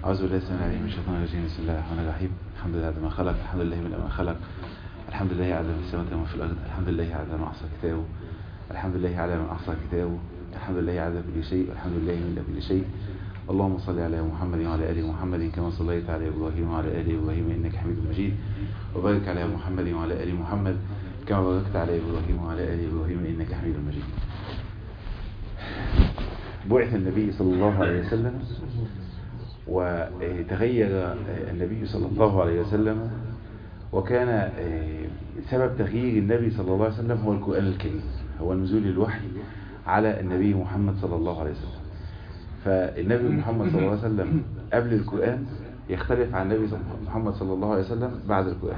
أعوذ بالله السميع العليم من الشيطان الرجيم بسم الله الرحمن الرحيم الحمد لله على ما خلق الحمد لله من ما خلق الحمد لله على ما في السماوات وما في الأرض الحمد لله على ما أحصى كتابه الحمد لله على ما أحصى كتابه الحمد لله على كل شيء والحمد لله من كل شيء اللهم صل على محمد وعلى آل محمد كما صليت على إبراهيم وعلى آل إبراهيم إنك حميد مجيد وبارك على محمد وعلى آل محمد كما باركت على إبراهيم وعلى آل إبراهيم إنك حميد مجيد بعث النبي صلى الله عليه وسلم وتغير النبي صلى الله عليه وسلم وكان سبب تغيير النبي صلى الله عليه وسلم هو القرآن الكريم هو نزول الوحي على النبي محمد صلى الله عليه وسلم فالنبي محمد صلى الله عليه وسلم قبل القرآن يختلف عن النبي محمد صلى الله عليه وسلم بعد القرآن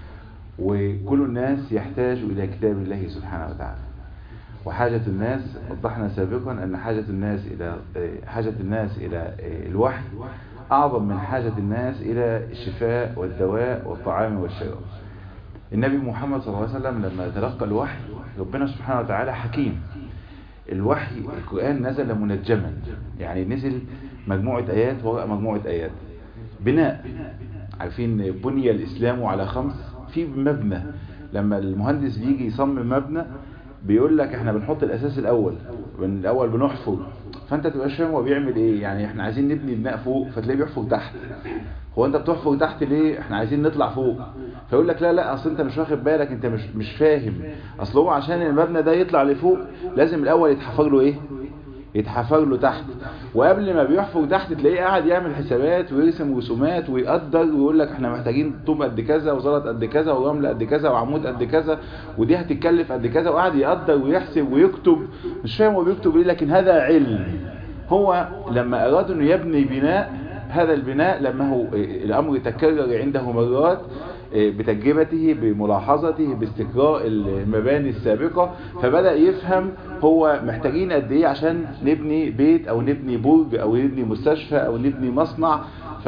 وكل الناس يحتاج إلى كتاب الله سبحانه وتعالى وحاجة الناس وضحنا سابقا أن حاجة الناس إلى حاجة الناس إلى الوحي أعظم من حاجة الناس إلى الشفاء والدواء والطعام والشراب النبي محمد صلى الله عليه وسلم لما تلقى الوحي ربنا سبحانه وتعالى حكيم الوحي القرآن نزل منجما يعني نزل مجموعة آيات وراء مجموعة آيات بناء عارفين بني الإسلام على خمس في مبنى لما المهندس بيجي يصمم مبنى بيقول لك احنا بنحط الاساس الاول من الاول بنحفر فانت تبقاش فاهم هو بيعمل ايه يعني احنا عايزين نبني بناء فوق فتلاقيه بيحفر تحت هو انت بتحفر تحت ليه احنا عايزين نطلع فوق فيقول لك لا لا اصل انت مش واخد بالك انت مش مش فاهم اصل هو عشان المبنى ده يطلع لفوق لازم الاول يتحفر له ايه يتحفر له تحت وقبل ما بيحفر تحت تلاقيه قاعد يعمل حسابات ويرسم رسومات ويقدر ويقول لك احنا محتاجين طوب قد كذا وزلط قد كذا ورمل قد كذا وعمود قد كذا ودي هتتكلف قد كذا وقاعد يقدر ويحسب ويكتب مش فاهم هو بيكتب ايه لكن هذا علم هو لما اراد انه يبني بناء هذا البناء لما هو الامر تكرر عنده مرات بتجربته بملاحظته باستقراء المباني السابقة فبدأ يفهم هو محتاجين قد ايه عشان نبني بيت او نبني برج او نبني مستشفى او نبني مصنع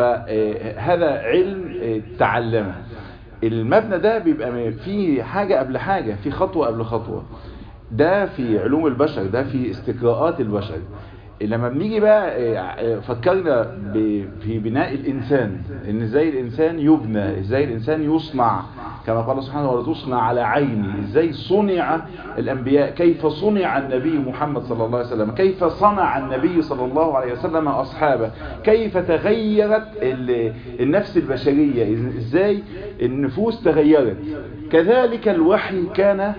فهذا علم تعلمه المبنى ده بيبقى فيه حاجة قبل حاجة في خطوة قبل خطوة ده في علوم البشر ده في استقراءات البشر لما بنيجي بقى فكرنا في بناء الإنسان إن إزاي الإنسان يبنى إزاي الإنسان يصنع كما قال سبحانه وتعالى تصنع على عيني إزاي صنع الأنبياء كيف صنع النبي محمد صلى الله عليه وسلم كيف صنع النبي صلى الله عليه وسلم أصحابه كيف تغيرت النفس البشرية إزاي النفوس تغيرت كذلك الوحي كان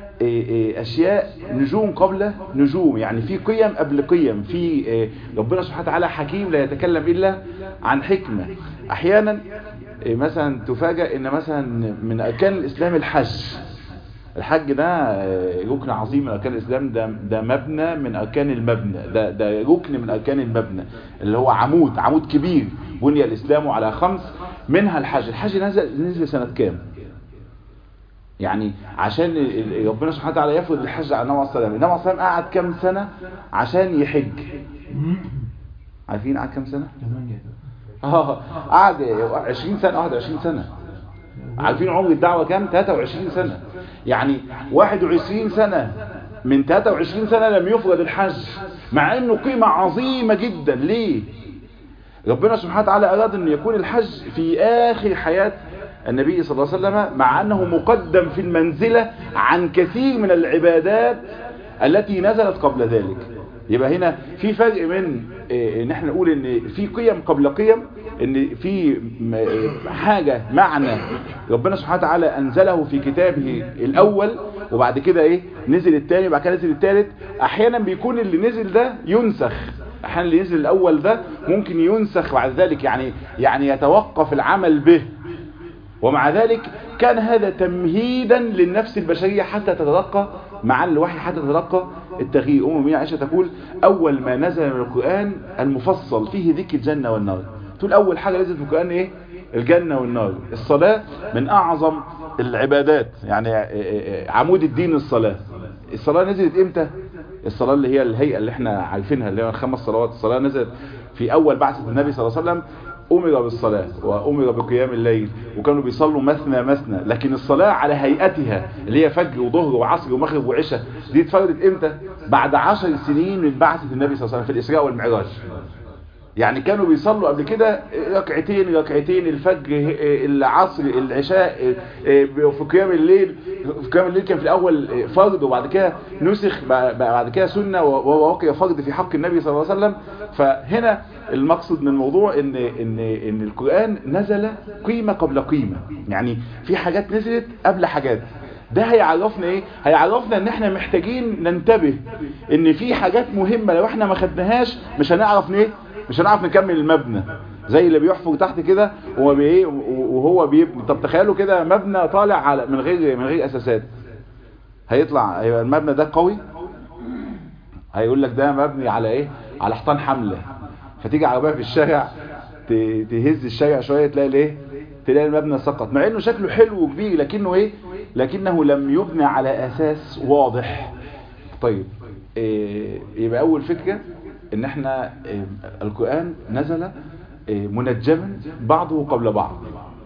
اشياء نجوم قبل نجوم يعني في قيم قبل قيم في ربنا سبحانه وتعالى حكيم لا يتكلم الا عن حكمة احيانا مثلا تفاجأ ان مثلا من اركان الاسلام الحج الحج ده ركن عظيم من اركان الاسلام ده ده مبنى من اركان المبنى ده ده ركن من اركان المبنى اللي هو عمود عمود كبير بني الاسلام على خمس منها الحج الحج نزل نزل سنة كام يعني عشان ربنا سبحانه وتعالى يفرض الحج على النبي صلى الله عليه وسلم النبي صلى الله عليه وسلم قعد كام سنة عشان يحج عارفين قعد كام سنة اه قعد 20 سنة 21 سنة عارفين عمر الدعوة كام 23 سنة يعني 21 سنة من 23 سنة لم يفرض الحج مع انه قيمة عظيمة جدا ليه ربنا سبحانه وتعالى اراد ان يكون الحج في اخر حياة النبي صلى الله عليه وسلم مع أنه مقدم في المنزلة عن كثير من العبادات التي نزلت قبل ذلك يبقى هنا في فرق من ان احنا نقول ان في قيم قبل قيم ان في حاجة معنى ربنا سبحانه وتعالى انزله في كتابه الاول وبعد كده ايه نزل الثاني وبعد كده نزل الثالث احيانا بيكون اللي نزل ده ينسخ احيانا اللي نزل الاول ده ممكن ينسخ بعد ذلك يعني يعني يتوقف العمل به ومع ذلك كان هذا تمهيدا للنفس البشرية حتى تتلقى مع الوحي حتى تتلقى التغيير أم المؤمنين عائشة تقول أول ما نزل من القرآن المفصل فيه ذكر الجنة والنار تقول أول حاجة نزلت في القرآن إيه الجنة والنار الصلاة من أعظم العبادات يعني عمود الدين الصلاة الصلاة نزلت إمتى الصلاة اللي هي الهيئة اللي احنا عارفينها اللي هي الخمس صلوات الصلاة نزلت في أول بعثة النبي صلى الله عليه وسلم أمر بالصلاة وأمر بقيام الليل وكانوا بيصلوا مثنى مثنى لكن الصلاة على هيئتها اللي هي فجر وظهر وعصر ومغرب وعشاء دي اتفردت امتى بعد عشر سنين من بعثة النبي صلى الله عليه وسلم في الإسراء والمعراج يعني كانوا بيصلوا قبل كده ركعتين ركعتين الفجر العصر العشاء في قيام الليل في قيام الليل كان في الاول فرض وبعد كده نسخ بعد كده سنه ووقع فرض في حق النبي صلى الله عليه وسلم فهنا المقصد من الموضوع ان ان ان القران نزل قيمه قبل قيمه يعني في حاجات نزلت قبل حاجات ده هيعرفنا ايه هيعرفنا ان احنا محتاجين ننتبه ان في حاجات مهمه لو احنا ما خدناهاش مش هنعرف ايه مش هنعرف نكمل المبنى زي اللي بيحفر تحت كده وهو بايه وهو بيبني طب تخيلوا كده مبنى طالع على من غير من غير اساسات هيطلع هيبقى المبنى ده قوي هيقول لك ده مبني على ايه على حيطان حمله فتيجي عربيه في الشارع تهز الشارع شويه تلاقي الايه تلاقي المبنى سقط مع انه شكله حلو وكبير لكنه ايه لكنه لم يبنى على اساس واضح طيب إيه يبقى اول فكره ان احنا إيه القرآن نزل إيه منجما بعضه قبل بعض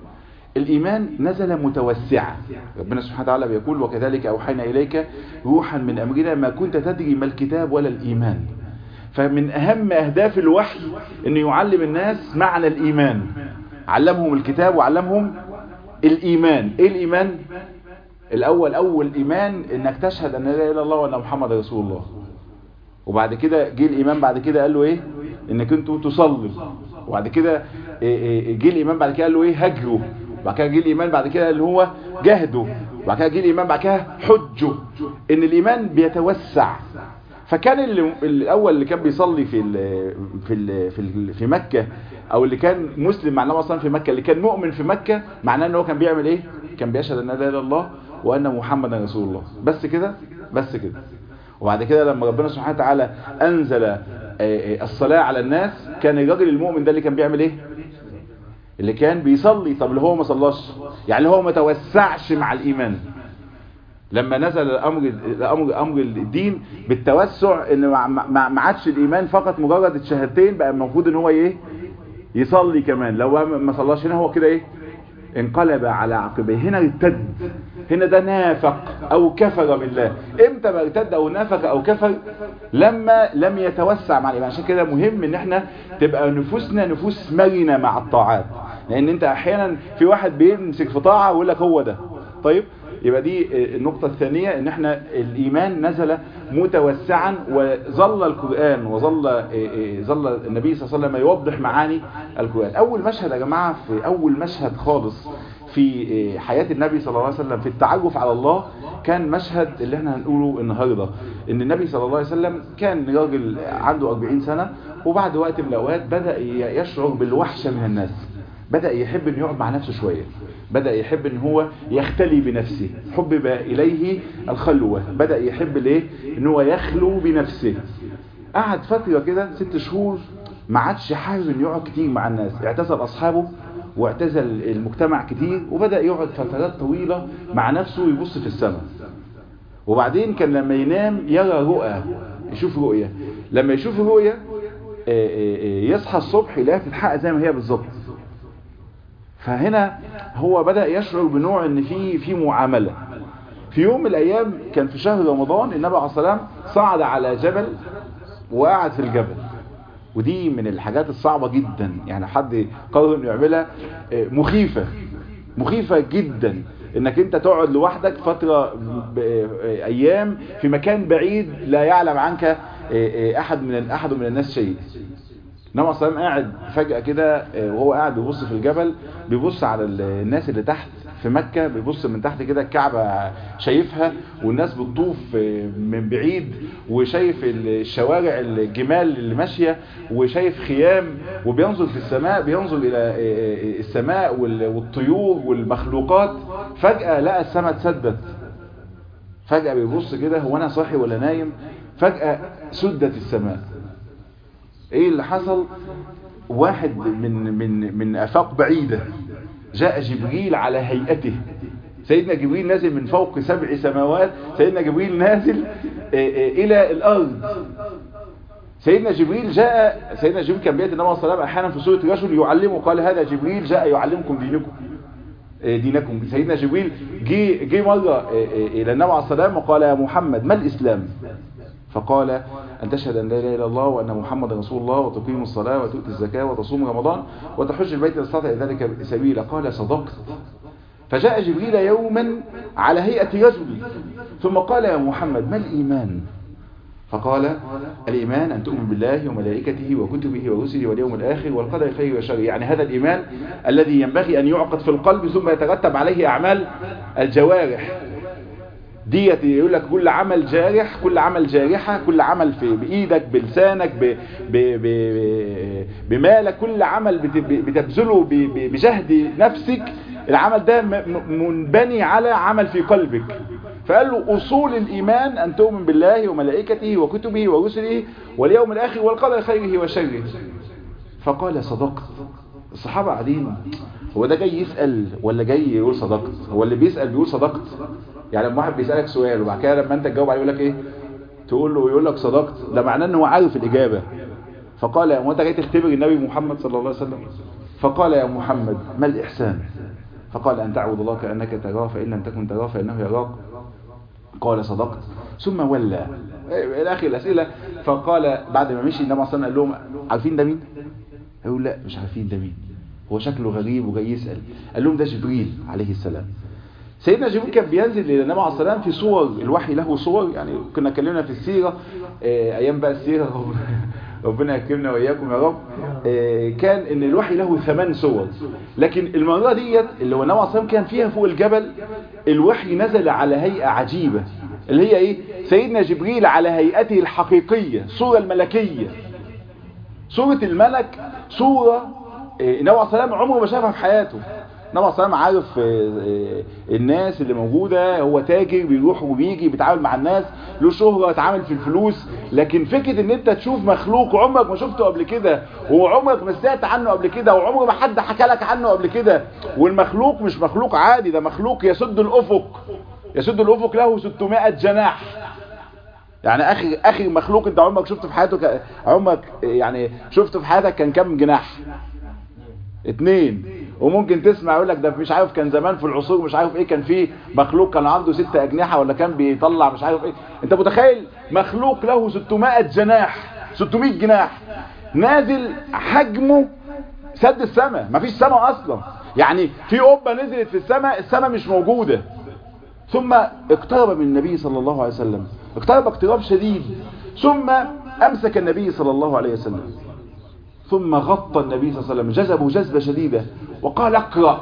الايمان نزل متوسعا ربنا سبحانه وتعالى بيقول وكذلك اوحينا اليك روحا من امرنا ما كنت تدري ما الكتاب ولا الايمان فمن اهم اهداف الوحي انه يعلم الناس معنى الايمان علمهم الكتاب وعلمهم الايمان ايه الايمان الاول اول ايمان انك تشهد ان لا اله الا الله وان محمد رسول الله وبعد كده جه الايمان بعد كده قال له ايه انك انتوا تصلوا وبعد كده جه الايمان بعد كده قال له ايه هجروا وبعد كده جه الايمان بعد كده اللي هو جهدوا وبعد كده جه الايمان بعد كده حجوا ان الايمان بيتوسع فكان اللي الاول اللي كان بيصلي في ال في ال في ال في مكه او اللي كان مسلم معناه اصلا في مكه اللي كان مؤمن في مكه معناه ان هو كان بيعمل ايه كان بيشهد ان لا اله الا الله وان محمدا رسول الله بس كده بس كده وبعد كده لما ربنا سبحانه وتعالى انزل الصلاة على الناس كان الراجل المؤمن ده اللي كان بيعمل ايه اللي كان بيصلي طب اللي هو ما صلاش يعني هو ما توسعش مع الايمان لما نزل الامر الامر امر الدين بالتوسع ان ما عادش الايمان فقط مجرد الشهادتين بقى المفروض ان هو ايه يصلي كمان لو ما صلاش هنا هو كده ايه انقلب على عقبيه هنا ارتد هنا ده نافق او كفر بالله امتى ما ارتد او نافق او كفر لما لم يتوسع مع الايمان عشان كده مهم ان احنا تبقى نفوسنا نفوس مرنه مع الطاعات لان انت احيانا في واحد بيمسك في طاعه ويقول لك هو ده طيب يبقى دي النقطة الثانية ان احنا الايمان نزل متوسعا وظل القرآن وظل ظل النبي صلى الله عليه وسلم يوضح معاني القرآن اول مشهد يا جماعة في اول مشهد خالص في حياة النبي صلى الله عليه وسلم في التعرف على الله كان مشهد اللي احنا هنقوله النهاردة ان النبي صلى الله عليه وسلم كان راجل عنده 40 سنة وبعد وقت من الاوقات بدأ يشعر بالوحشة من الناس بدأ يحب انه يقعد مع نفسه شوية بدأ يحب ان هو يختلي بنفسه حبب اليه الخلوة بدأ يحب الايه ان هو يخلو بنفسه قعد فترة كده ست شهور ما عادش حابب انه يقعد كتير مع الناس اعتزل اصحابه واعتزل المجتمع كتير وبدأ يقعد فترات طويلة مع نفسه يبص في السماء وبعدين كان لما ينام يرى رؤى يشوف رؤية لما يشوف رؤية يصحى الصبح يلاقيها تتحقق زي ما هي بالظبط فهنا هو بدأ يشعر بنوع ان في في معاملة في يوم من الايام كان في شهر رمضان النبي عليه الصلاة والسلام صعد على جبل وقعد في الجبل ودي من الحاجات الصعبة جدا يعني حد قرر انه يعملها مخيفة مخيفة جدا انك انت تقعد لوحدك فترة ايام في مكان بعيد لا يعلم عنك احد من احد من الناس شيء النبي صلى الله عليه وسلم قاعد فجأة كده وهو قاعد بيبص في الجبل بيبص على الناس اللي تحت في مكة بيبص من تحت كده الكعبة شايفها والناس بتطوف من بعيد وشايف الشوارع الجمال اللي ماشية وشايف خيام وبينظر في السماء بينظر إلى السماء والطيور والمخلوقات فجأة لقى السماء تسدت فجأة بيبص كده هو أنا صاحي ولا نايم فجأة سدت السماء ايه اللي حصل واحد من من من افاق بعيدة جاء جبريل على هيئته سيدنا جبريل نازل من فوق سبع سماوات سيدنا جبريل نازل الى الارض سيدنا جبريل جاء سيدنا جبريل كان بيأتي النبي صلى الله عليه وسلم احيانا في سورة رجل يعلمه قال هذا جبريل جاء يعلمكم دينكم دينكم سيدنا جبريل جه جه مره الى النبي عليه الصلاه والسلام وقال يا محمد ما الاسلام فقال أن تشهد أن لا إله إلا الله وأن محمد رسول الله وتقيم الصلاة وتؤتي الزكاة وتصوم رمضان وتحج البيت إذا استطعت ذلك سبيلا قال صدقت فجاء جبريل يوما على هيئة رجل ثم قال يا محمد ما الإيمان فقال الإيمان أن تؤمن بالله وملائكته وكتبه ورسله واليوم الآخر والقدر خير وشر يعني هذا الإيمان الذي ينبغي أن يعقد في القلب ثم يترتب عليه أعمال الجوارح ديت يقول لك كل عمل جارح كل عمل جارحة كل عمل في بإيدك بلسانك ب ب ب بمالك كل عمل بتبذله بجهد نفسك العمل ده منبني على عمل في قلبك فقال له أصول الإيمان أن تؤمن بالله وملائكته وكتبه ورسله واليوم الآخر والقدر خيره وشره فقال صدقت الصحابة قاعدين هو ده جاي يسأل ولا جاي يقول صدقت هو اللي بيسأل بيقول صدقت يعني لما واحد بيسألك سؤال وبعد كده لما انت تجاوب عليه يقول لك ايه تقول له يقول لك صدقت ده معناه ان هو عارف الإجابة فقال يا انت جاي تختبر النبي محمد صلى الله عليه وسلم فقال يا محمد ما الإحسان فقال أن تعبد الله كأنك تراه فإن لم تكن تراه فإنه يراك قال صدقت ثم ولى الى اخر الاسئله فقال بعد ما مشي النبي صلى الله عليه وسلم قال لهم عارفين ده مين يقول لا مش عارفين ده مين هو شكله غريب وجاي يسال قال لهم ده جبريل عليه السلام سيدنا جبريل كان بينزل للنبي عليه السلام في صور الوحي له صور يعني كنا اتكلمنا في السيره ايام بقى السيره ربنا يكرمنا واياكم يا رب كان ان الوحي له ثمان صور لكن المره ديت اللي هو النبي عليه كان فيها فوق الجبل الوحي نزل على هيئه عجيبه اللي هي ايه سيدنا جبريل على هيئته الحقيقيه صوره الملكيه صوره الملك صوره النبي عليه السلام عمره ما شافها في حياته النبي عليه السلام عارف الناس اللي موجودة هو تاجر بيروح وبيجي بيتعامل مع الناس له شهرة يتعامل في الفلوس لكن فكرة ان انت تشوف مخلوق عمرك ما شفته قبل كده وعمرك ما سمعت عنه قبل كده وعمر ما حد حكى لك عنه قبل كده والمخلوق مش مخلوق عادي ده مخلوق يسد الافق يسد الافق له 600 جناح يعني اخر اخر مخلوق انت عمرك شفته في حياتك عمرك يعني شفته في حياتك كان كام جناح اتنين وممكن تسمع يقول لك ده مش عارف كان زمان في العصور مش عارف ايه كان فيه مخلوق كان عنده ست اجنحة ولا كان بيطلع مش عارف ايه انت متخيل مخلوق له 600 جناح 600 جناح نازل حجمه سد السماء مفيش سماء اصلا يعني في قبه نزلت في السماء السماء مش موجودة ثم اقترب من النبي صلى الله عليه وسلم اقترب اقتراب شديد ثم امسك النبي صلى الله عليه وسلم ثم غطى النبي صلى الله عليه وسلم جذبه جذبة شديدة وقال اقرأ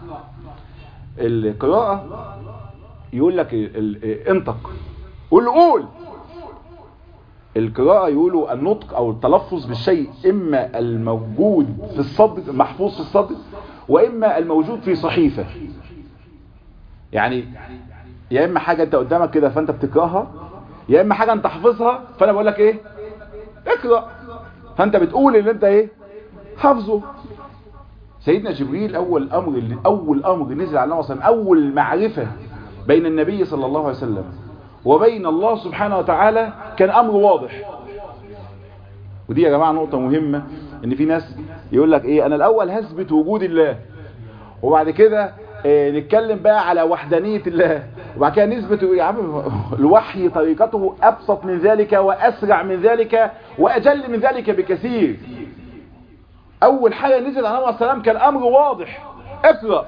القراءة يقول لك انطق قول قول القراءة يقولوا النطق او التلفظ بالشيء اما الموجود في الصدر محفوظ في الصدر واما الموجود في صحيفة يعني يا اما حاجة انت قدامك كده فانت بتقراها يا اما حاجة انت حافظها فانا بقول لك ايه اقرأ فانت بتقول اللي انت ايه حافظه سيدنا جبريل اول امر اللي اول امر نزل على النبي صلى الله عليه وسلم اول معرفة بين النبي صلى الله عليه وسلم وبين الله سبحانه وتعالى كان امر واضح ودي يا جماعة نقطة مهمة ان في ناس يقول لك ايه انا الاول هثبت وجود الله وبعد كده إيه نتكلم بقى على وحدانية الله وبعد كده نثبت يا عم الوحي طريقته ابسط من ذلك واسرع من ذلك واجل من ذلك بكثير اول حاجة نزل على النبي السلام كان امر واضح اقرأ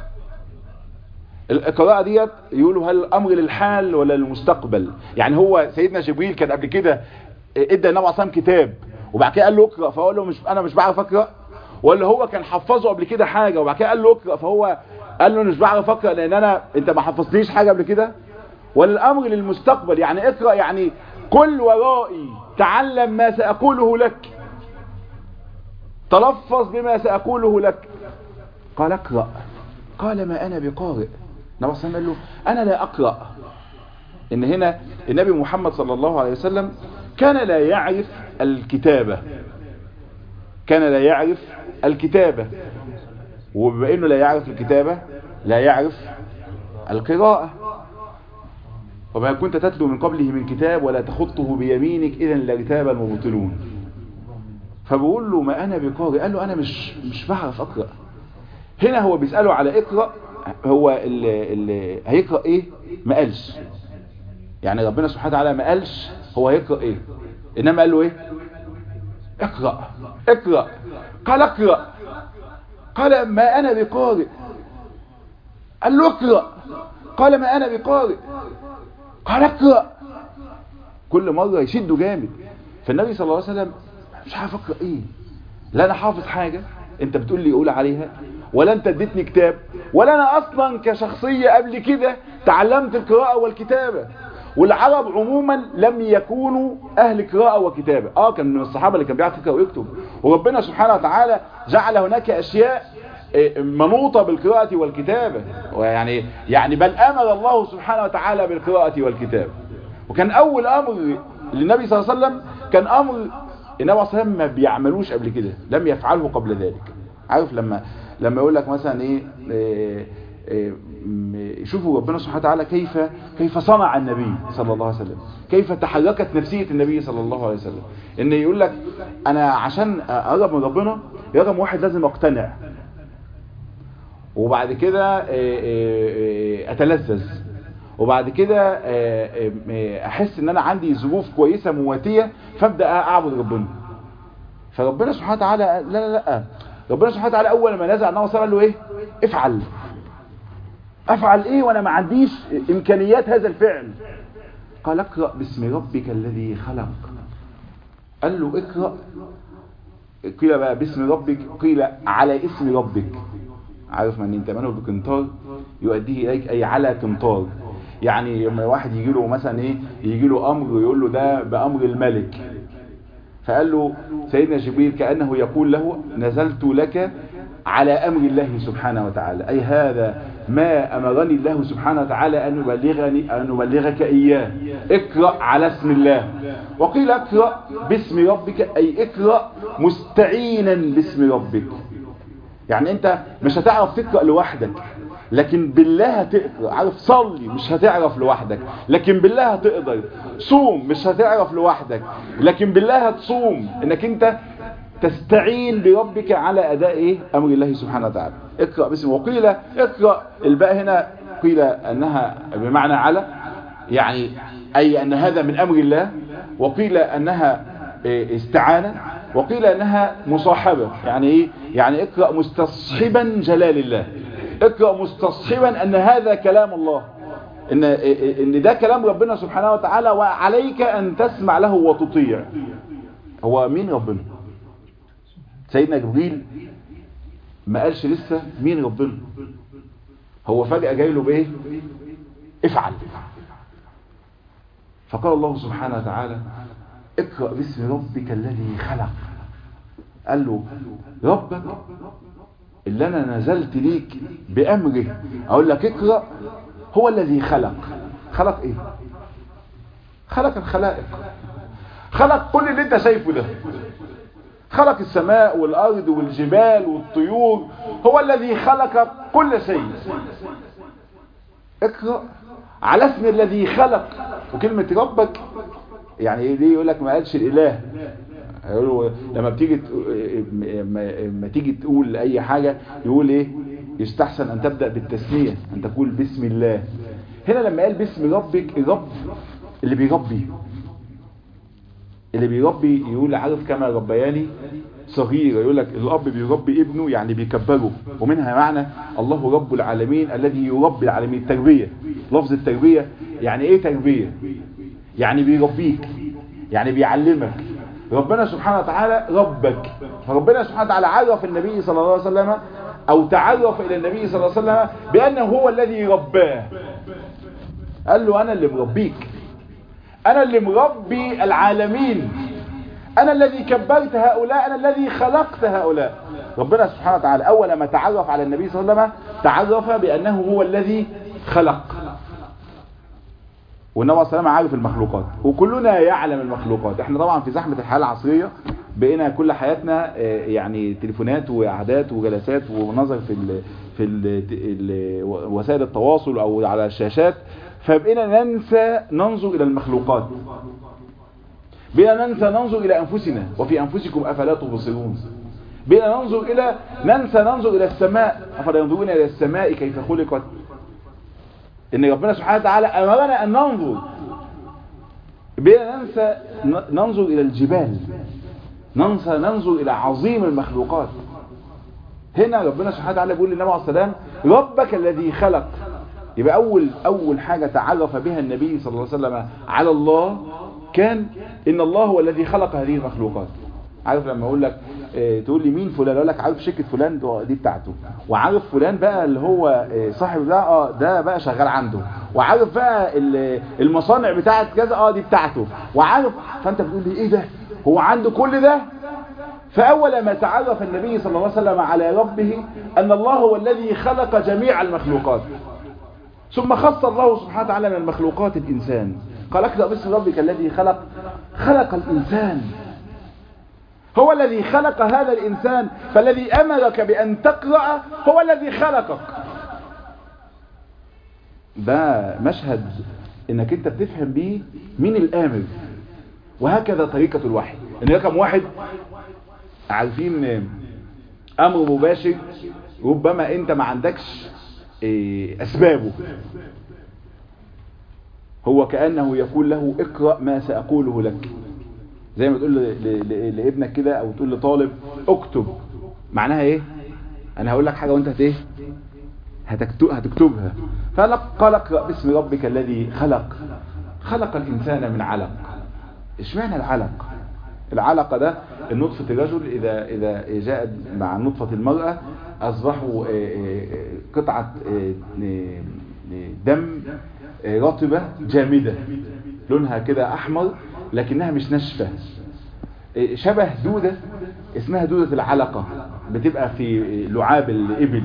القراءة ديت يقولوا هل الامر للحال ولا للمستقبل يعني هو سيدنا جبريل كان قبل كده ادى النبي عليه كتاب وبعد كده قال له اقرأ فقال له مش انا مش بعرف اقرأ ولا هو كان حفظه قبل كده حاجة وبعد كده قال له اقرأ فهو قال له مش بعرف اقرأ لان انا انت ما حفظتنيش حاجة قبل كده ولا الامر للمستقبل يعني اقرأ يعني كل ورائي تعلم ما سأقوله لك تلفظ بما سأقوله لك قال اقرأ قال ما انا بقارئ النبي صلى الله عليه وسلم قال له انا لا اقرأ ان هنا النبي محمد صلى الله عليه وسلم كان لا يعرف الكتابة كان لا يعرف الكتابة وبما انه لا يعرف الكتابة لا يعرف القراءة وما كنت تتلو من قبله من كتاب ولا تخطه بيمينك اذا لارتاب المبطلون فبقول له ما انا بقارئ قال له انا مش مش بعرف اقرأ هنا هو بيسأله على اقرأ هو اللي, اللي هيقرأ ايه ما قالش يعني ربنا سبحانه وتعالى ما قالش هو هيقرأ ايه انما قال له ايه اقرأ اقرأ قال اقرأ قال ما انا بقارئ قال له اقرأ قال ما انا بقارئ قال اقرأ كل مرة يشده جامد فالنبي صلى الله عليه وسلم مش عارف اقرأ ايه لا انا حافظ حاجة انت بتقول لي قول عليها ولا انت اديتني كتاب ولا انا اصلا كشخصية قبل كده تعلمت القراءة والكتابة والعرب عموما لم يكونوا اهل قراءة وكتابة اه كان من الصحابة اللي كان بيعرف يقرأ ويكتب وربنا سبحانه وتعالى جعل هناك اشياء منوطة بالقراءة والكتابة ويعني يعني بل امر الله سبحانه وتعالى بالقراءة والكتابة وكان اول امر للنبي صلى الله عليه وسلم كان امر النبي صلى الله عليه وسلم ما بيعملوش قبل كده لم يفعله قبل ذلك عارف لما لما يقول لك مثلا ايه, إيه, إيه شوفوا ربنا سبحانه وتعالى كيف كيف صنع النبي صلى الله عليه وسلم كيف تحركت نفسية النبي صلى الله عليه وسلم ان يقول لك انا عشان اقرب من ربنا رقم واحد لازم اقتنع وبعد كده إيه اتلذذ وبعد كده احس ان انا عندي ظروف كويسة مواتية فابدأ اعبد ربنا فربنا سبحانه وتعالى لا لا لا ربنا سبحانه وتعالى اول ما نزع النبي صلى الله عليه وسلم قال له ايه افعل افعل ايه وانا ما عنديش امكانيات هذا الفعل قال اقرأ باسم ربك الذي خلق قال له اقرأ قيل بقى باسم ربك قيل على اسم ربك عارف من انت منه بكنتار يؤديه اليك اي على كنتار يعني لما واحد يجي له مثلا ايه يجي له امر ويقول له ده بامر الملك فقال له سيدنا جبريل كأنه يقول له نزلت لك على أمر الله سبحانه وتعالى أي هذا ما أمرني الله سبحانه وتعالى أن يبلغني أن أبلغك إياه اقرأ على اسم الله وقيل اقرأ باسم ربك أي اقرأ مستعينا باسم ربك يعني أنت مش هتعرف تقرأ لوحدك لكن بالله هتقدر عارف صلي مش هتعرف لوحدك لكن بالله هتقدر صوم مش هتعرف لوحدك لكن بالله هتصوم انك انت تستعين بربك على اداء ايه امر الله سبحانه وتعالى اقرأ باسم وقيل اقرأ الباء هنا قيل انها بمعنى على يعني اي ان هذا من امر الله وقيل انها استعانة وقيل انها مصاحبة يعني ايه يعني اقرأ مستصحبا جلال الله اقرأ مستصحبا ان هذا كلام الله ان ان ده كلام ربنا سبحانه وتعالى وعليك ان تسمع له وتطيع هو مين ربنا سيدنا جبريل ما قالش لسه مين ربنا هو فجأة جاي له بايه افعل فقال الله سبحانه وتعالى اقرأ باسم ربك الذي خلق قال له ربك اللي انا نزلت ليك بامره اقول لك اقرأ هو الذي خلق خلق ايه خلق الخلائق خلق كل اللي انت شايفه ده خلق السماء والارض والجبال والطيور هو الذي خلق كل شيء اقرأ على اسم الذي خلق وكلمة ربك يعني ايه دي يقول لك ما قالش الاله يقولوا لما بتيجي لما تيجي تقول اي حاجة يقول ايه يستحسن ان تبدأ بالتسمية ان تقول بسم الله هنا لما قال باسم ربك الرب اللي بيربي اللي بيربي يقول عارف كما ربياني صغير يقول لك الاب بيربي ابنه يعني بيكبره ومنها معنى الله رب العالمين الذي يربي العالمين التربية لفظ التربية يعني ايه تربية يعني بيربيك يعني بيعلمك ربنا سبحانه وتعالى ربك فربنا سبحانه وتعالى عرف النبي صلى الله عليه وسلم او تعرف الى النبي صلى الله عليه وسلم بانه هو الذي رباه قال له انا اللي مربيك انا اللي مربي العالمين انا الذي كبرت هؤلاء انا الذي خلقت هؤلاء ربنا سبحانه وتعالى اول ما تعرف على النبي صلى الله عليه وسلم تعرف بانه هو الذي خلق والنبي صلى الله عليه وسلم عارف المخلوقات وكلنا يعلم المخلوقات احنا طبعا في زحمة الحياة العصرية بقينا كل حياتنا يعني تليفونات وقعدات وجلسات ونظر في ال في ال وسائل التواصل او على الشاشات فبقينا ننسى ننظر الى المخلوقات بقينا ننسى ننظر الى انفسنا وفي انفسكم افلا تبصرون بقينا ننظر الى ننسى ننظر الى السماء افلا ينظرون الى السماء كيف خلقت ان ربنا سبحانه وتعالى امرنا ان ننظر بنا ننسى ننظر إلى الجبال ننسى ننظر إلى عظيم المخلوقات هنا ربنا سبحانه وتعالى بيقول للنبي عليه السلام ربك الذي خلق يبقى أول أول حاجة تعرف بها النبي صلى الله عليه وسلم على الله كان إن الله هو الذي خلق هذه المخلوقات عارف لما اقول لك اه تقول لي مين فلان اقول لك عارف شركه فلان دي بتاعته وعارف فلان بقى اللي هو اه صاحب ده اه ده بقى شغال عنده وعارف بقى المصانع بتاعت كذا اه دي بتاعته وعارف فانت بتقول لي ايه ده هو عنده كل ده فاول ما تعرف النبي صلى الله عليه وسلم على ربه ان الله هو الذي خلق جميع المخلوقات ثم خص الله سبحانه وتعالى من المخلوقات الانسان قال اقرا باسم ربك الذي خلق خلق الانسان هو الذي خلق هذا الإنسان فالذي أمرك بأن تقرأ هو الذي خلقك ده مشهد انك انت بتفهم بيه مين الآمر وهكذا طريقة الوحي ان رقم واحد عارفين امر مباشر ربما انت ما عندكش اسبابه هو كأنه يقول له اقرأ ما سأقوله لك زي ما تقول لابنك كده او تقول لطالب اكتب معناها ايه انا هقول لك حاجة وانت هت ايه هتكتب هتكتبها فقال اقرأ باسم ربك الذي خلق خلق الانسان من علق اشمعنى العلق العلقة ده النطفة الرجل اذا اذا جاءت مع نطفة المرأة اصبحوا قطعة دم رطبة جامدة لونها كده احمر لكنها مش ناشفة شبه دودة اسمها دودة العلقة بتبقى في لعاب الإبل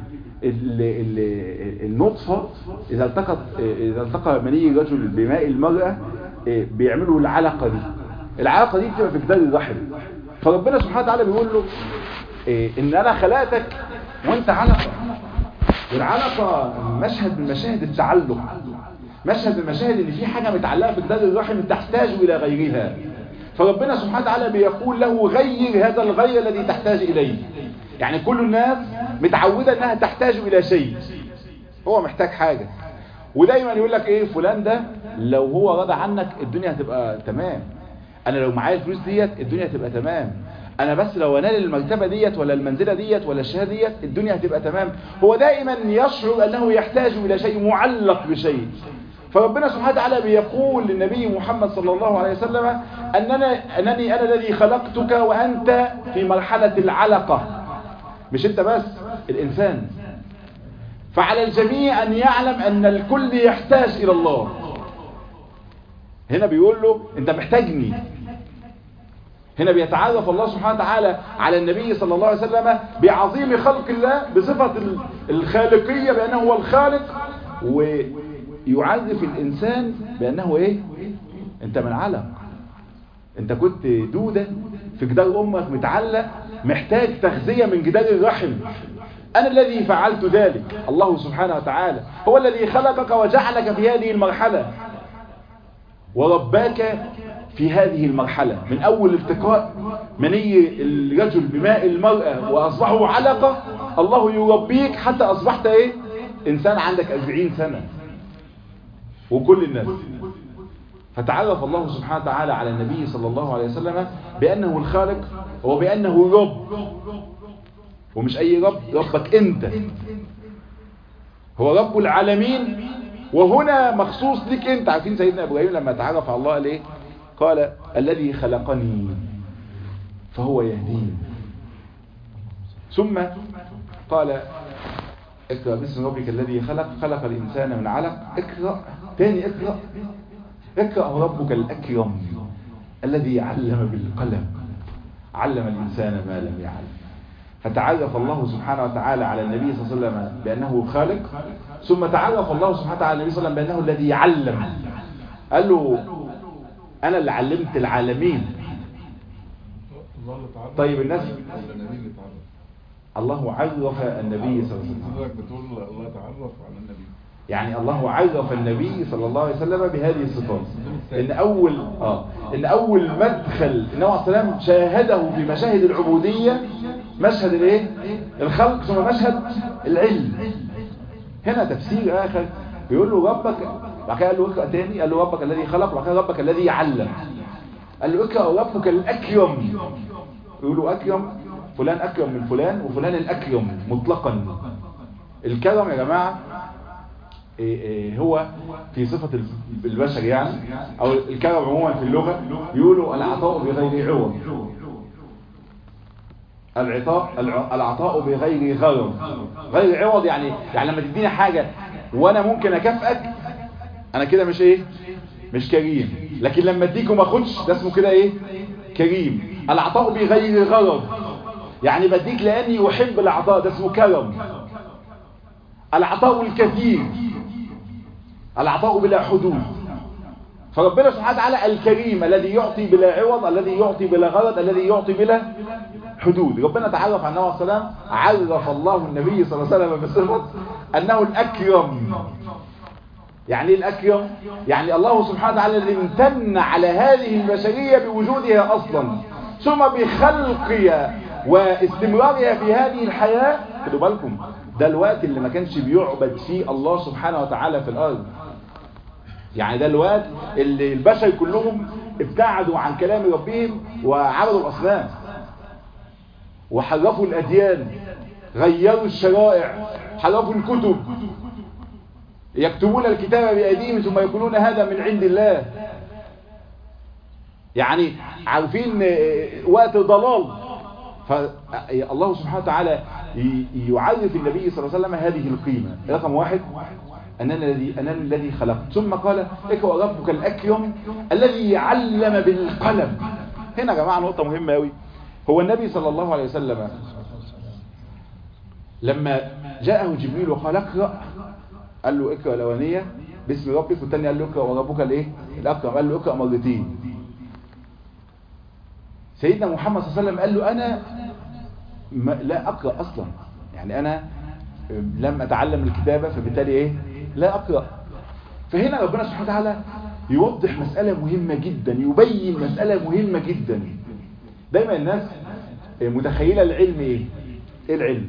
النطفة إذا التقت إذا التقى مني الرجل بماء المرأة بيعملوا العلقة دي العلقة دي بتبقى في جدار الرحم فربنا سبحانه وتعالى بيقول له إن أنا خلقتك وأنت علقة والعلقة مشهد من مشاهد التعلق مشهد من مشاهد ان في حاجة متعلقة في جدار الرحم تحتاج الى غيرها فربنا سبحانه وتعالى بيقول له غير هذا الغير الذي تحتاج اليه يعني كل الناس متعودة انها تحتاج الى شيء هو محتاج حاجة ودايما يقول لك ايه فلان ده لو هو رضى عنك الدنيا هتبقى تمام انا لو معايا الفلوس ديت الدنيا هتبقى تمام انا بس لو انال المرتبة ديت ولا المنزلة ديت ولا الشهادة ديت الدنيا هتبقى تمام هو دائما يشعر انه يحتاج الى شيء معلق بشيء فربنا سبحانه وتعالى بيقول للنبي محمد صلى الله عليه وسلم أننا أنني أنا الذي خلقتك وأنت في مرحلة العلقة مش أنت بس الإنسان فعلى الجميع أن يعلم أن الكل يحتاج إلى الله هنا بيقول له أنت محتاجني هنا بيتعرف الله سبحانه وتعالى على النبي صلى الله عليه وسلم بعظيم خلق الله بصفة الخالقية بأنه هو الخالق و يعرف الإنسان بأنه إيه أنت من علق أنت كنت دودة في جدار أمك متعلق محتاج تغذية من جدار الرحم أنا الذي فعلت ذلك الله سبحانه وتعالى هو الذي خلقك وجعلك في هذه المرحلة ورباك في هذه المرحلة من أول التقاء مني الرجل بماء المرأة وأصبحوا علقة الله يربيك حتى أصبحت إيه إنسان عندك أربعين سنة وكل الناس فتعرف الله سبحانه وتعالى على النبي صلى الله عليه وسلم بأنه الخالق وبأنه رب ومش أي رب ربك أنت هو رب العالمين وهنا مخصوص لك أنت عارفين سيدنا إبراهيم لما تعرف على الله قال إيه قال الذي خلقني فهو يهدين ثم قال اقرأ باسم ربك الذي خلق خلق الإنسان من علق اقرأ تاني اقرأ اقرأ ربك الأكرم الذي علم بالقلم علم الإنسان ما لم يعلم فتعرف الله سبحانه وتعالى على النبي صلى الله عليه وسلم بأنه خالق ثم تعرف الله سبحانه وتعالى على النبي صلى الله عليه وسلم بأنه الذي علم قال له أنا اللي علمت العالمين طيب الناس الله عرف النبي صلى الله عليه وسلم بتقول الله تعرف على النبي يعني الله عرف النبي صلى الله عليه وسلم بهذه الصفات ان اول اه ان اول مدخل النبي عليه السلام شاهده في مشاهد العبودية مشهد الايه الخلق ثم مشهد العلم هنا تفسير اخر بيقول له ربك بعد كده قال له اقرأ تاني قال له ربك الذي خلق وبعد كده ربك الذي علم قال له اقرأ ربك الأكرم يقولوا أكرم فلان أكرم من فلان وفلان الأكرم مطلقا الكرم يا جماعة إيه إيه هو في صفة البشر يعني أو الكرم عموما في اللغة يقولوا العطاء بغير عوض العطاء العطاء بغير غرض غير عوض يعني يعني لما تديني حاجة وانا ممكن اكافئك انا كده مش ايه مش كريم لكن لما اديك وما اخدش ده اسمه كده ايه كريم العطاء بغير غرض يعني بديك لاني احب العطاء ده اسمه كرم العطاء الكثير العطاء بلا حدود فربنا سبحانه وتعالى الكريم الذي يعطي بلا عوض الذي يعطي بلا غرض الذي يعطي بلا حدود ربنا تعرف عن النبي صلى الله عليه وسلم عرف الله النبي صلى الله عليه وسلم بصفة أنه الأكرم يعني ايه الأكرم يعني الله سبحانه وتعالى الذي امتن على هذه البشرية بوجودها أصلا ثم بخلقها واستمرارها في هذه الحياة خدوا بالكم ده الوقت اللي ما كانش بيعبد فيه الله سبحانه وتعالى في الأرض يعني ده الوقت اللي البشر كلهم ابتعدوا عن كلام ربهم وعبدوا الأصنام وحرفوا الأديان غيروا الشرائع حرفوا الكتب يكتبون الكتاب بأيديهم ثم يقولون هذا من عند الله يعني عارفين وقت ضلال فالله سبحانه وتعالى يعرف النبي صلى الله عليه وسلم هذه القيمة رقم واحد أننا الذي أننا الذي خلقت ثم قال اقرأ ربك الأكرم الذي علم بالقلم هنا يا جماعة نقطة مهمة أوي هو النبي صلى الله عليه وسلم لما جاءه جبريل وقال اقرأ قال له اقرأ الأولانية باسم ربك والثاني قال له اقرأ وربك الايه الأكرم قال له اقرأ مرتين سيدنا محمد صلى الله عليه وسلم قال له أنا ما لا أقرأ أصلا يعني أنا لم أتعلم الكتابة فبالتالي إيه لا أقرأ فهنا ربنا سبحانه وتعالى يوضح مسألة مهمة جدا يبين مسألة مهمة جدا دايما الناس متخيلة العلم ايه ايه العلم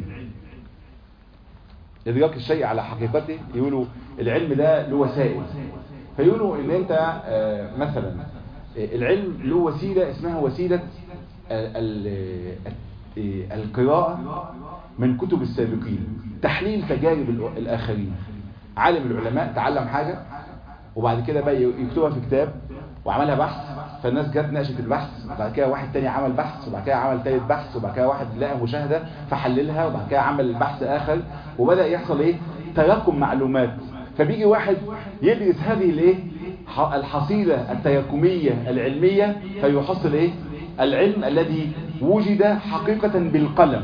ادراك الشيء على حقيقته يقولوا العلم ده له وسائل فيقولوا ان انت مثلا العلم له وسيلة اسمها وسيلة القراءة من كتب السابقين تحليل تجارب الآخرين عالم العلماء تعلم حاجة وبعد كده بقى يكتبها في كتاب وعملها بحث فالناس جت ناقشت البحث وبعد كده واحد تاني عمل بحث وبعد كده عمل تالت بحث وبعد كده واحد لقى مشاهدة فحللها وبعد كده عمل بحث آخر وبدأ يحصل ايه تراكم معلومات فبيجي واحد يدرس هذه الايه الحصيلة التراكمية العلمية فيحصل ايه العلم الذي وجد حقيقة بالقلم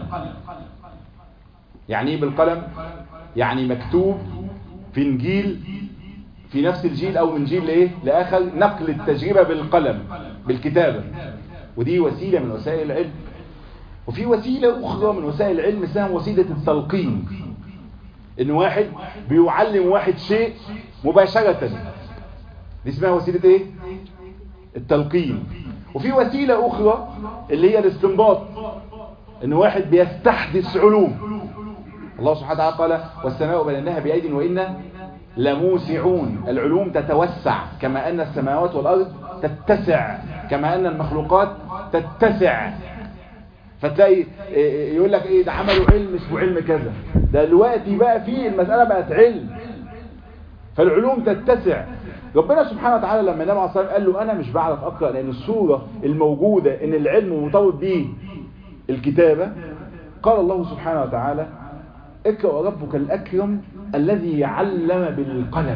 يعني ايه بالقلم يعني مكتوب في انجيل في نفس الجيل او من جيل لايه لاخر نقل التجربة بالقلم بالكتابة ودي وسيلة من وسائل العلم وفي وسيلة اخرى من وسائل العلم اسمها وسيلة التلقين ان واحد بيعلم واحد شيء مباشرة دي اسمها وسيلة ايه التلقين وفي وسيلة اخرى اللي هي الاستنباط ان واحد بيستحدث علوم الله سبحانه وتعالى قال والسماء بنيناها بأيد وإنا لموسعون العلوم تتوسع كما أن السماوات والأرض تتسع كما أن المخلوقات تتسع فتلاقي يقول لك ايه ده عملوا علم اسمه علم كذا ده دلوقتي بقى فيه المسألة بقت علم فالعلوم تتسع ربنا سبحانه وتعالى لما النبي عليه الصلاه والسلام قال له انا مش بعرف اقرا لان الصوره الموجوده ان العلم مرتبط به الكتابه قال الله سبحانه وتعالى اقرأ ربك الأكرم الذي علم بالقلم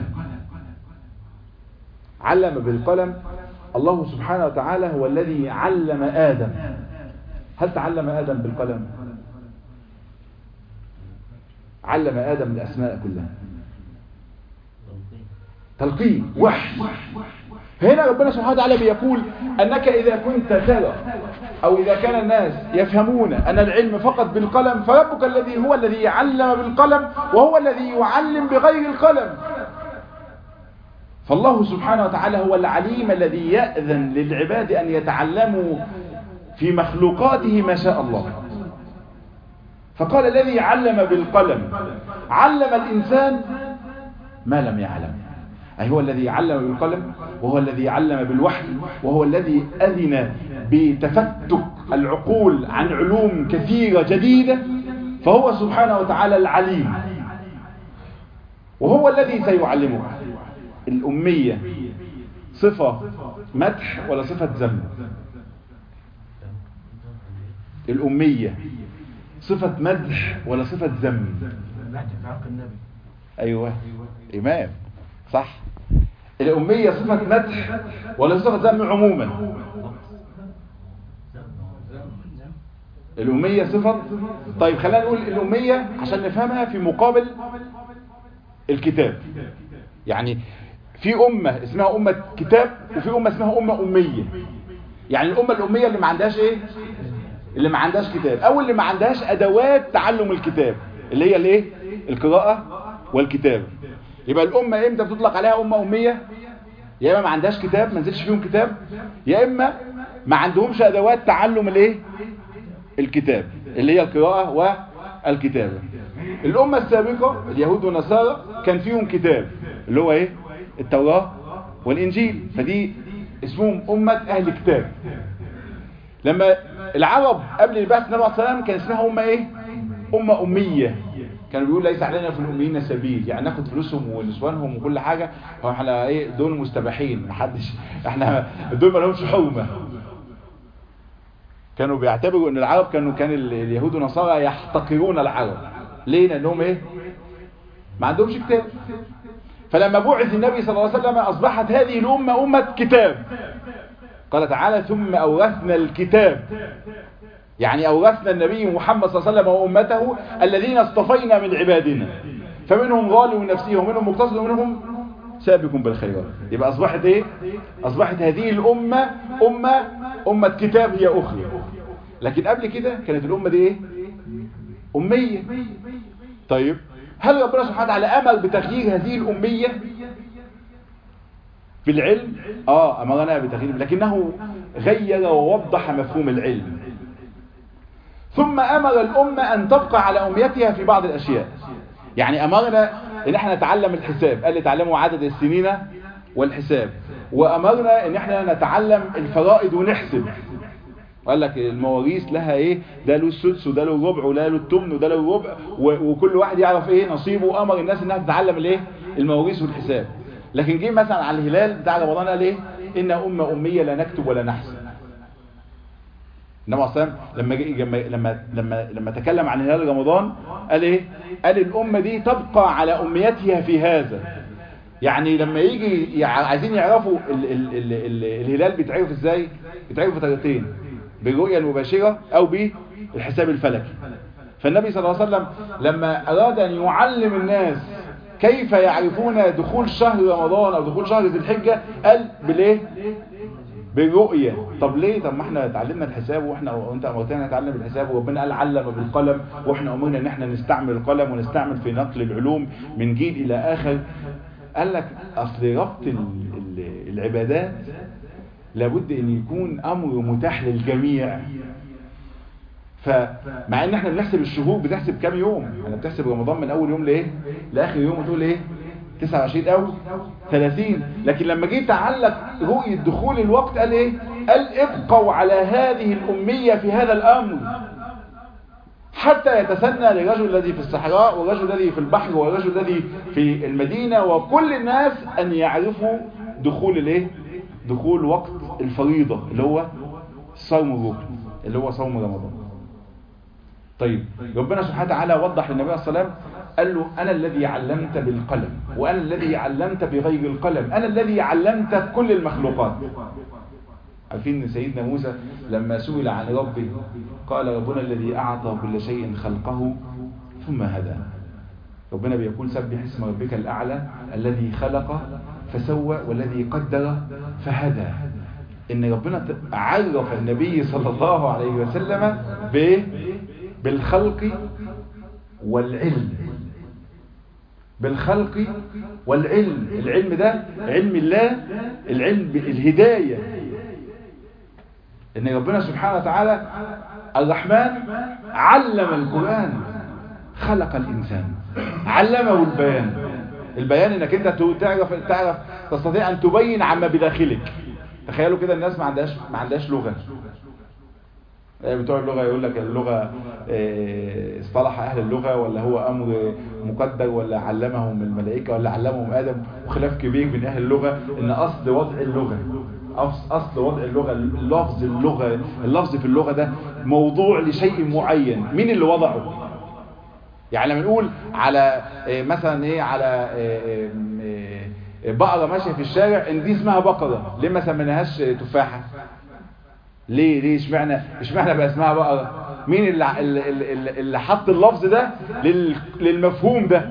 علم بالقلم الله سبحانه وتعالى هو الذي علم آدم هل تعلم آدم بالقلم علم آدم الأسماء كلها تلقين وحي هنا ربنا سبحانه وتعالى بيقول أنك إذا كنت ترى أو إذا كان الناس يفهمون أن العلم فقط بالقلم فربك الذي هو الذي علم بالقلم وهو الذي يعلم بغير القلم فالله سبحانه وتعالى هو العليم الذي يأذن للعباد أن يتعلموا في مخلوقاته ما شاء الله فقال الذي علم بالقلم علم الإنسان ما لم يعلم أي هو الذي علم بالقلم وهو الذي علم بالوحي وهو الذي أذن بتفتك العقول عن علوم كثيرة جديدة فهو سبحانه وتعالى العليم وهو الذي سيعلمك الأمية صفة مدح ولا صفة ذم الأمية صفة مدح ولا صفة ذم أيوة إمام صح الأمية صفة مدح ولا صفة ذم عموما الأمية صفة طيب خلينا نقول الأمية عشان نفهمها في مقابل الكتاب يعني في أمة اسمها أمة كتاب وفي أمة اسمها أمة أمية يعني الأمة الأمية اللي ما عندهاش إيه اللي ما عندهاش كتاب أو اللي ما عندهاش أدوات تعلم الكتاب اللي هي الإيه القراءة والكتابة يبقى الأمة إمتى بتطلق عليها أمة أمية يا إما ما عندهاش كتاب ما نزلش فيهم كتاب يا إما ما عندهمش أدوات تعلم الإيه الكتاب اللي هي القراءة والكتابة الأمة السابقة اليهود والنصارى كان فيهم كتاب اللي هو إيه التوراة والإنجيل فدي اسمهم أمة أهل كتاب لما العرب قبل البعث النبي عليه السلام كان اسمها أمة إيه أمة أمية كانوا بيقول ليس علينا في الأميين سبيل يعني ناخد فلوسهم ونسوانهم وكل حاجة هو احنا ايه دول مستباحين محدش احنا دول ما لهمش حرمة كانوا بيعتبروا ان العرب كانوا كان اليهود والنصارى يحتقرون العرب ليه لانهم ايه ما عندهمش كتاب فلما بعث النبي صلى الله عليه وسلم اصبحت هذه الامه امه كتاب قال تعالى ثم اورثنا الكتاب يعني اورثنا النبي محمد صلى الله عليه وسلم وامته الذين اصطفينا من عبادنا فمنهم ظالم نفسه ومنهم مقتصد ومنهم سابق بالخيرات يبقى اصبحت ايه اصبحت هذه الامه امه امه كتاب هي اخرى لكن قبل كده كانت الامه دي ايه اميه طيب هل ربنا سبحانه وتعالى امر بتغيير هذه الاميه في العلم اه امرنا بتغيير لكنه غير ووضح مفهوم العلم ثم امر الامه ان تبقى على اميتها في بعض الاشياء يعني امرنا ان احنا نتعلم الحساب قال لي تعلموا عدد السنين والحساب وامرنا ان احنا نتعلم الفرائض ونحسب قال لك المواريث لها ايه ده له السدس وده له الربع وده له الثمن وده له الربع وكل واحد يعرف ايه نصيبه وامر الناس انها تتعلم الايه المواريث والحساب لكن جه مثلا على الهلال بتاع رمضان قال ايه ان امه اميه لا نكتب ولا نحسب النبي صلى لما لما لما لما لما تكلم عن هلال رمضان قال ايه قال الامه دي تبقى على اميتها في هذا يعني لما يجي عايزين يعرفوا ال ال ال ال الهلال بيتعرف ازاي بيتعرف بطريقتين بالرؤيه المباشره او بالحساب الفلكي فالنبي صلى الله عليه وسلم لما اراد ان يعلم الناس كيف يعرفون دخول شهر رمضان او دخول شهر ذي الحجه قال بالايه بالرؤية طب ليه طب ما احنا اتعلمنا الحساب واحنا وانت امرتنا نتعلم الحساب وربنا قال علم بالقلم واحنا امرنا ان احنا نستعمل القلم ونستعمل في نقل العلوم من جيل الى اخر قال لك اصل ربط ال ال العبادات لابد ان يكون امر متاح للجميع فمع ان احنا بنحسب الشهور بتحسب كام يوم انا بتحسب رمضان من اول يوم لايه لاخر يوم وتقول ايه 29 او 30 لكن لما جيت تعلق رؤية دخول الوقت قال ايه قال ابقوا على هذه الامية في هذا الامر حتى يتسنى للرجل الذي في الصحراء والرجل الذي في البحر والرجل الذي في المدينة وكل الناس ان يعرفوا دخول الايه دخول وقت الفريضة اللي هو صوم الركن اللي هو صوم رمضان طيب ربنا سبحانه وتعالى وضح للنبي صلى الله عليه وسلم قال له أنا الذي علمت بالقلم وأنا الذي علمت بغير القلم أنا الذي علمت كل المخلوقات عارفين ان سيدنا موسى لما سئل عن ربه قال ربنا الذي أعطى كل شيء خلقه ثم هدى ربنا بيقول سبح اسم ربك الأعلى الذي خلق فسوى والذي قدر فهدى ان ربنا عرف النبي صلى الله عليه وسلم بالخلق والعلم بالخلق والعلم العلم ده علم الله العلم الهداية ان ربنا سبحانه وتعالى الرحمن علم القرآن خلق الإنسان علمه البيان البيان انك انت تعرف تعرف تستطيع ان تبين عما بداخلك تخيلوا كده الناس ما عندهاش ما عندهاش لغه بتوع اللغه يقول لك اللغه اصطلح اهل اللغه ولا هو امر مقدر ولا علمهم الملائكه ولا علمهم ادم وخلاف كبير بين اهل اللغه ان اصل وضع اللغه اصل وضع اللغه اللفظ اللغه اللفظ في اللغه ده موضوع لشيء معين مين اللي وضعه يعني لما نقول على مثلا ايه على بقره ماشيه في الشارع ان دي اسمها بقره ليه ما سميناهاش تفاحه ليه ليه اشمعنى اشمعنى بقى اسمها بقره مين اللي اللي, اللي حط اللفظ ده للمفهوم ده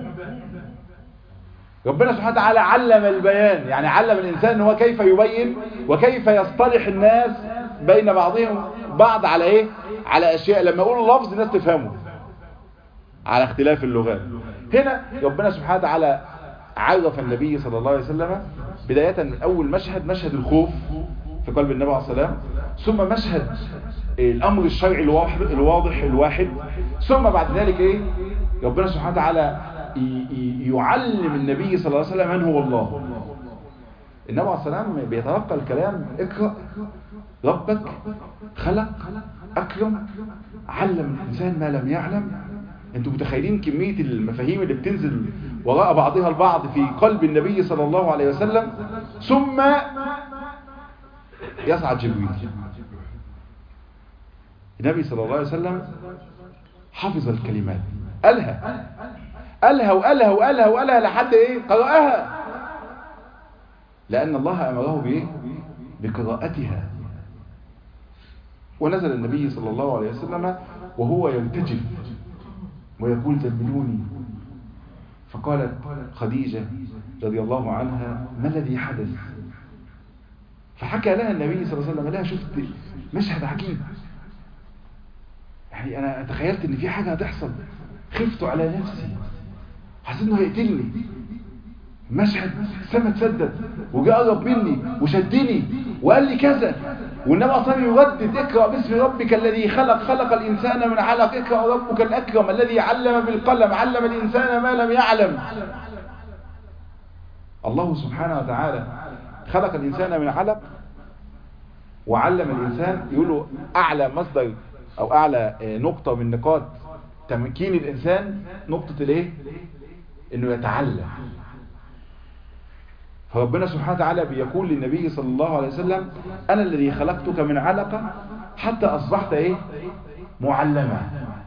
ربنا سبحانه وتعالى علم البيان يعني علم الانسان هو كيف يبين وكيف يصطلح الناس بين بعضهم بعض على ايه على اشياء لما يقول اللفظ الناس تفهمه على اختلاف اللغات هنا ربنا سبحانه وتعالى عرف النبي صلى الله عليه وسلم بداية من أول مشهد مشهد الخوف في قلب النبي عليه الصلاة ثم مشهد الأمر الشرعي الواضح, الواضح الواحد ثم بعد ذلك إيه ربنا سبحانه وتعالى يعلم النبي صلى الله عليه وسلم من هو الله النبي عليه الصلاة والسلام بيتلقى الكلام اقرأ ربك خلق أكرم علم الإنسان ما لم يعلم انتوا متخيلين كمية المفاهيم اللي بتنزل وراء بعضها البعض في قلب النبي صلى الله عليه وسلم ثم يصعد جبريل النبي صلى الله عليه وسلم حفظ الكلمات قالها قالها وقالها وقالها وقالها لحد ايه قرأها لأن الله أمره بايه بقراءتها ونزل النبي صلى الله عليه وسلم وهو يرتجف ويقول زملوني فقالت خديجة رضي الله عنها ما الذي حدث فحكى لها النبي صلى الله عليه وسلم لها شفت مشهد عجيب يعني أنا تخيلت إن في حاجة هتحصل خفت على نفسي حسيت إنه هيقتلني مشهد السما تسدد وجاء قرب مني وشدني وقال لي كذا والنبي اصلا يردد اقرا باسم ربك الذي خلق خلق الانسان من علق اقرا ربك الاكرم الذي علم بالقلم علم الانسان ما لم يعلم الله سبحانه وتعالى خلق الانسان من علق وعلم الانسان يقولوا اعلى مصدر او اعلى نقطه من نقاط تمكين الانسان نقطه الايه انه يتعلم فربنا سبحانه وتعالى بيقول للنبي صلى الله عليه وسلم أنا الذي خلقتك من علقة حتى أصبحت إيه معلما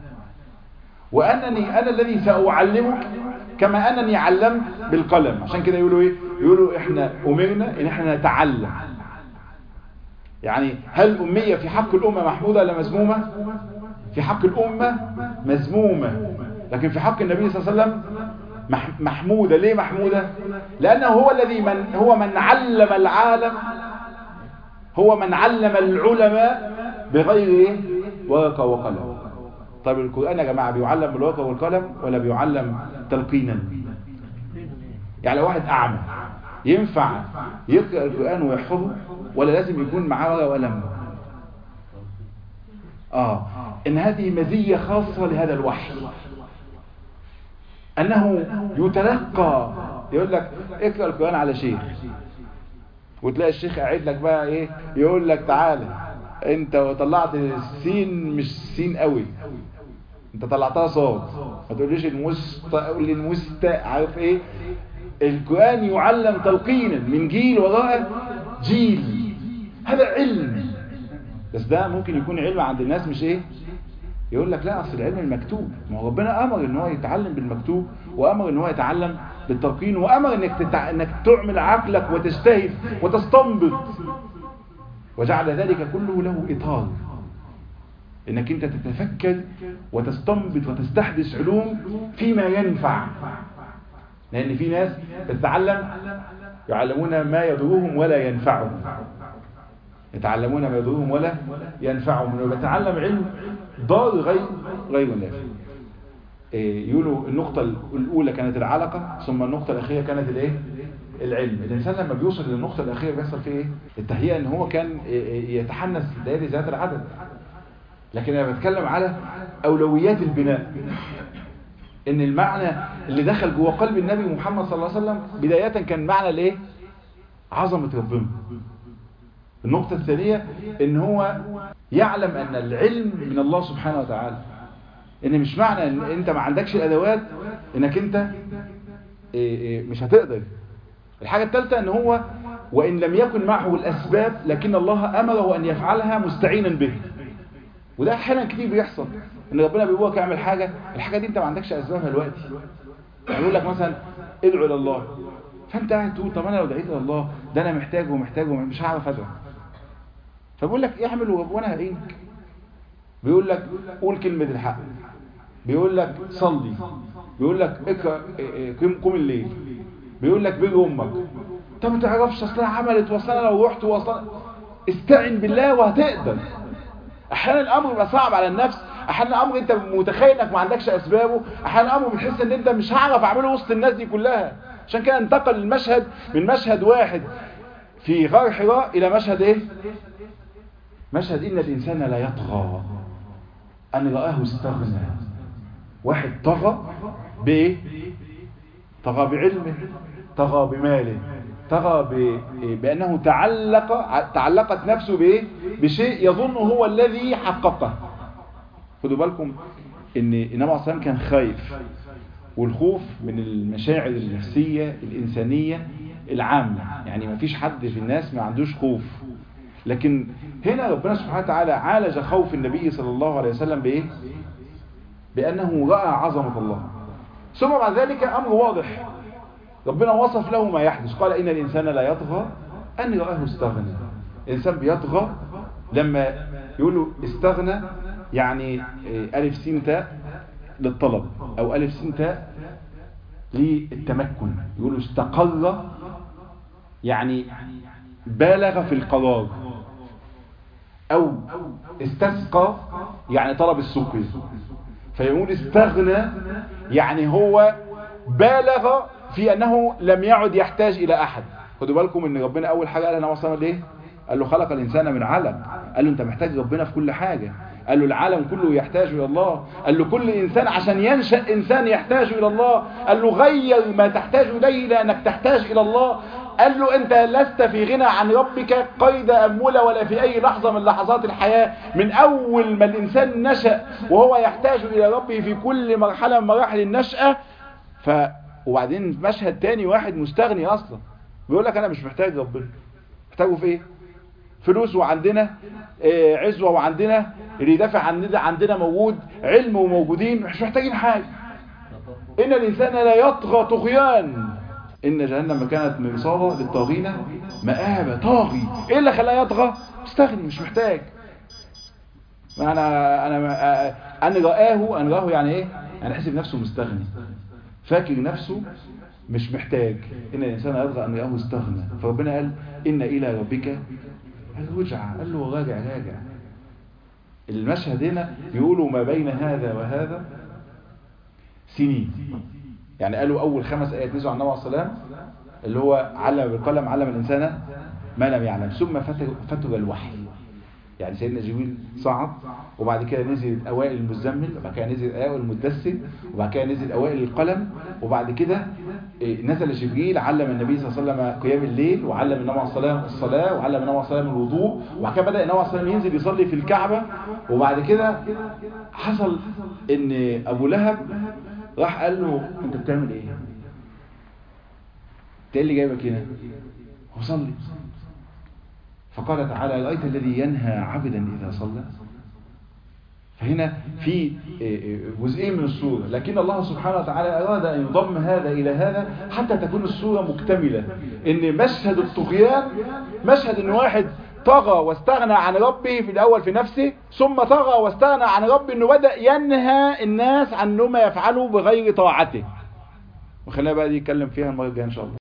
وأنني أنا الذي سأعلمك كما أنني علمت بالقلم عشان كده يقولوا إيه يقولوا إحنا أمرنا إن إحنا نتعلم يعني هل الأمية في حق الأمة محمودة ولا مذمومة في حق الأمة مذمومة لكن في حق النبي صلى الله عليه وسلم محمودة ليه محمودة لأنه هو الذي من هو من علم العالم هو من علم العلماء بغير ايه ورقة وقلم طيب القرآن يا جماعة بيعلم بالورقة والقلم ولا بيعلم تلقينا يعني واحد أعمى ينفع يقرأ القرآن ويحفظه ولا لازم يكون معاه ورقة وقلم آه إن هذه مزية خاصة لهذا الوحي أنه يتلقى يقول لك اقرأ القرآن على شيخ وتلاقي الشيخ قاعد لك بقى ايه يقول لك تعالى انت طلعت السين مش سين قوي انت طلعتها صاد ما تقوليش المست قول لي المست عارف ايه القرآن يعلم تلقينا من جيل وراء جيل هذا علم بس ده ممكن يكون علم عند الناس مش ايه يقول لك لا اصل العلم المكتوب ما هو ربنا امر ان هو يتعلم بالمكتوب وامر ان هو يتعلم بالتلقين وامر انك تتع... انك تعمل عقلك وتجتهد وتستنبط وجعل ذلك كله له اطار انك انت تتفكر وتستنبط وتستحدث علوم فيما ينفع لان في ناس تتعلم يعلمون ما يضرهم ولا ينفعهم يتعلمون ما يضرهم ولا ينفعهم ويتعلم علم ضار غير غير نافع يقولوا النقطة الأولى كانت العلقة ثم النقطة الأخيرة كانت الإيه؟ العلم الإنسان لما بيوصل للنقطة الأخيرة بيحصل فيه إيه؟ التهيئة إن هو كان يتحنس ليالي ذات العدد لكن أنا بتكلم على أولويات البناء ان المعنى اللي دخل جوه قلب النبي محمد صلى الله عليه وسلم بداية كان معنى الايه عظمة ربنا النقطة الثانية ان هو يعلم ان العلم من الله سبحانه وتعالى ان مش معنى ان انت ما عندكش الادوات انك انت إيه إيه مش هتقدر الحاجة الثالثة ان هو وان لم يكن معه الاسباب لكن الله امره ان يفعلها مستعينا به وده احيانا كتير بيحصل ان ربنا بيقولك اعمل حاجة الحاجة دي انت ما عندكش اسبابها دلوقتي يعني يقول لك مثلا ادعو الى الله فانت قاعد تقول طب انا لو دعيت الى الله ده انا محتاجه ومحتاجه مش هعرف ادعو فبقول لك اعمل وانا هعينك بيقول لك قول كلمة الحق بيقول لك صلي بيقول لك اقرا قوم الليل بيقول لك بيجي امك انت ما تعرفش اصل عملت واصل انا لو رحت واصل استعن بالله وهتقدر احيانا الامر بيبقى صعب على النفس احيانا الامر انت متخيل انك ما عندكش اسبابه احيانا الامر بتحس ان انت مش هعرف اعمله وسط الناس دي كلها عشان كده انتقل المشهد من مشهد واحد في غار حراء الى مشهد ايه مشهد ان الانسان لا يطغى ان رآه استغنى واحد طغى بايه طغى بعلمه طغى بماله طغى ب... بأنه تعلق تعلقت نفسه بإيه؟ بشيء يظن هو الذي حققه خدوا بالكم ان النبي عليه الصلاة كان خايف والخوف من المشاعر النفسية الإنسانية العامة يعني ما فيش حد في الناس ما عندوش خوف لكن هنا ربنا سبحانه وتعالى عالج خوف النبي صلى الله عليه وسلم بإيه؟ بأنه رأى عظمة الله ثم بعد ذلك أمر واضح ربنا وصف له ما يحدث قال إن الإنسان لا يطغى أن رآه استغنى الإنسان بيطغى لما يقولوا استغنى يعني ألف سين تاء للطلب أو ألف سين تاء للتمكن يقولوا استقر يعني بالغ في القرار أو استسقى يعني طلب السقي فيقول استغنى يعني هو بالغ في أنه لم يعد يحتاج إلى أحد خدوا بالكم أن ربنا أول حاجة قال لنا وصلنا ليه قال له خلق الإنسان من علم قال له أنت محتاج ربنا في كل حاجة قال له العالم كله يحتاج إلى الله قال له كل إنسان عشان ينشأ إنسان يحتاج إلى الله قال له غير ما تحتاج إليه لأنك تحتاج إلى الله قال له أنت لست في غنى عن ربك قيد أمولة ولا في أي لحظة من لحظات الحياة من أول ما الإنسان نشأ وهو يحتاج إلى ربه في كل مرحلة من مراحل النشأة ف وبعدين مشهد تاني واحد مستغني أصلا بيقول لك أنا مش محتاج ربنا محتاجه في إيه فلوس وعندنا آه عزوة وعندنا اللي يدافع عندنا عندنا موجود علم وموجودين مش محتاجين حاجة إن الإنسان لا يطغى طغيان إن جهنم كانت مرصادا للطاغين مآبة طاغي إيه اللي خلاه يطغى مستغني مش محتاج أنا أنا أنا رآه أنا رآه يعني إيه أنا حسب نفسه مستغني فاكر نفسه مش محتاج إن الإنسان يطغى أن يراه استغنى فربنا قال إن إلى ربك الرجع قال له راجع راجع المشهد هنا بيقولوا ما بين هذا وهذا سنين يعني قالوا أول خمس آيات نزلوا عن النبي عليه السلام اللي هو علم بالقلم علم الإنسان ما لم يعلم ثم فتر الوحي يعني سيدنا جبريل صعد وبعد كده نزل أوائل المزمل وبعد كده نزل أوائل المدثر وبعد كده نزل أوائل القلم وبعد كده نزل جبريل علم النبي صلى الله عليه وسلم قيام الليل وعلم النبي عليه الصلاة الصلاة وعلم النبي عليه الصلاة الوضوء وبعد كده بدأ النبي عليه الصلاة ينزل يصلي في الكعبة وبعد كده حصل ان أبو لهب راح قال له انت بتعمل ايه انت ايه اللي جايبك هنا هو صلي فقال تعالى رأيت الذي ينهى عبدا إذا صلى فهنا في جزئين من الصورة لكن الله سبحانه وتعالى أراد أن يضم هذا إلى هذا حتى تكون الصورة مكتملة إن مشهد الطغيان مشهد إن واحد طغى واستغنى عن ربه في الأول في نفسه ثم طغى واستغنى عن ربه أنه بدأ ينهى الناس عن ما يفعلوا بغير طاعته وخلينا بقى دي يتكلم فيها المرة الجاية إن شاء الله